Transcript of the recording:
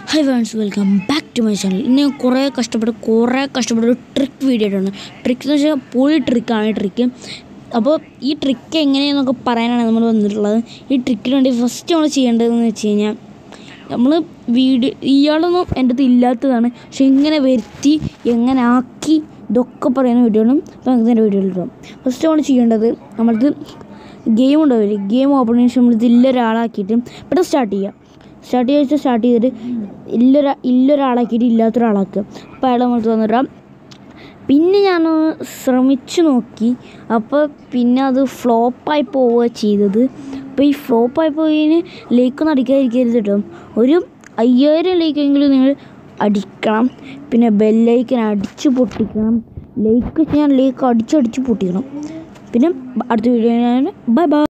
high friends welcome back to my channel ഇന്ന് ഞാൻ കുറേ കഷ്ടപ്പെട്ട് കുറേ കഷ്ടപ്പെട്ട് ഒരു ട്രിക്ക് വീഡിയോ ഇട്ടാണ് ട്രിക്ക് എന്ന് വെച്ചാൽ പൊളി ട്രിക്കാണ് ഈ ട്രിക്ക് അപ്പോൾ ഈ ട്രിക്ക് എങ്ങനെയാണെന്നൊക്കെ പറയാനാണ് നമ്മൾ വന്നിട്ടുള്ളത് ഈ ട്രിക്കിന് വേണ്ടി ഫസ്റ്റ് നമ്മൾ ചെയ്യേണ്ടതെന്ന് വെച്ച് കഴിഞ്ഞാൽ നമ്മൾ വീഡിയോ ഇയാളൊന്നും എൻ്റെ അടുത്ത് ഇല്ലാത്തതാണ് പക്ഷെ എങ്ങനെ വരുത്തി എങ്ങനെ ആക്കി ഇതൊക്കെ പറയുന്ന വീഡിയോ ആണ് അപ്പോൾ നമുക്ക് എൻ്റെ വീഡിയോയിൽ ഇടാം ഫസ്റ്റ് നമ്മൾ ചെയ്യേണ്ടത് നമ്മളത് ഗെയിം ഉണ്ടാവില്ലേ ഗെയിം ഓപ്പൺ ചെയ്യുന്ന ശേഷം നമ്മൾ ഇതിലൊരാളാക്കിയിട്ട് പെട്ടെന്ന് സ്റ്റാർട്ട് ചെയ്യുക സ്റ്റാർട്ട് ചെയ്ത് സ്റ്റാർട്ട് ചെയ്തിട്ട് ഇല്ലൊരാ ഇല്ലൊരാളാക്കിയിട്ട് ഇല്ലാത്തൊരാളാക്കുക അപ്പോൾ അയാൾ നമ്മൾ തന്നിടാം പിന്നെ ഞാൻ ശ്രമിച്ചു നോക്കി അപ്പോൾ പിന്നെ അത് ഫ്ലോപ്പായി പോവുക ചെയ്തത് അപ്പോൾ ഈ ഫ്ലോപ്പായി പോയതിന് ലേക്കൊന്നും അടിക്കാതിരിക്കരുത് കേട്ടോ ഒരു അയ്യായിരം ലേക്കെങ്കിലും നിങ്ങൾ അടിക്കണം പിന്നെ ബെല്ലൈക്കൻ അടിച്ച് പൊട്ടിക്കണം ലേക്ക് ഞാൻ ലേക്ക് അടിച്ചടിച്ച് പൊട്ടിക്കണം പിന്നെ അടുത്ത വീഡിയോ ഞാൻ ബൈ ബൈ